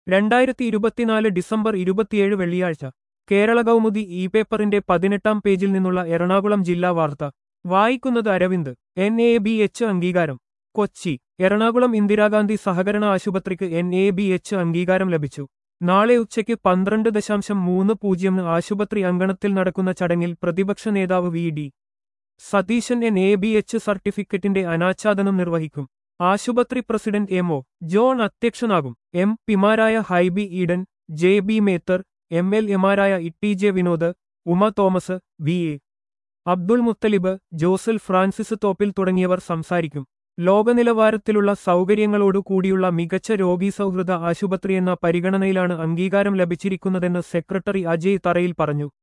രണ്ടായിരത്തി ഇരുപത്തിനാല് ഡിസംബർ ഇരുപത്തിയേഴ് വെള്ളിയാഴ്ച കേരള കൗമുദി ഇ പേപ്പറിന്റെ പതിനെട്ടാം പേജിൽ നിന്നുള്ള എറണാകുളം ജില്ലാ വാർത്ത വായിക്കുന്നത് Aravind N A B H അംഗീകാരം കൊച്ചി എറണാകുളം ഇന്ദിരാഗാന്ധി സഹകരണ ആശുപത്രിക്ക് എൻ എ ബി എച്ച് അംഗീകാരം ലഭിച്ചു നാളെ ഉച്ചയ്ക്ക് പന്ത്രണ്ട് ദശാംശം മൂന്ന് പൂജ്യമിന് ആശുപത്രി അങ്കണത്തിൽ നടക്കുന്ന ചടങ്ങിൽ പ്രതിപക്ഷ നേതാവ് V D Satheesan N A B H സർട്ടിഫിക്കറ്റിന്റെ അനാച്ഛാദനം നിർവഹിക്കും ആശുപത്രി പ്രസിഡന്റ് എം ഒ ജോൺ അധ്യക്ഷനാകും എം പിമാരായ Hibi Eden Jebi Mather M L എമാരായ E J Vinod Uma Thomas V A Abdul Muthalib Josal Francis Thoppil തുടങ്ങിയവർ സംസാരിക്കും ലോകനിലവാരത്തിലുള്ള സൗകര്യങ്ങളോടു കൂടിയുള്ള മികച്ച രോഗീ സൗഹൃദ ആശുപത്രിയെന്ന പരിഗണനയിലാണ് അംഗീകാരം ലഭിച്ചിരിക്കുന്നതെന്ന് സെക്രട്ടറി അജയ് തറയിൽ പറഞ്ഞു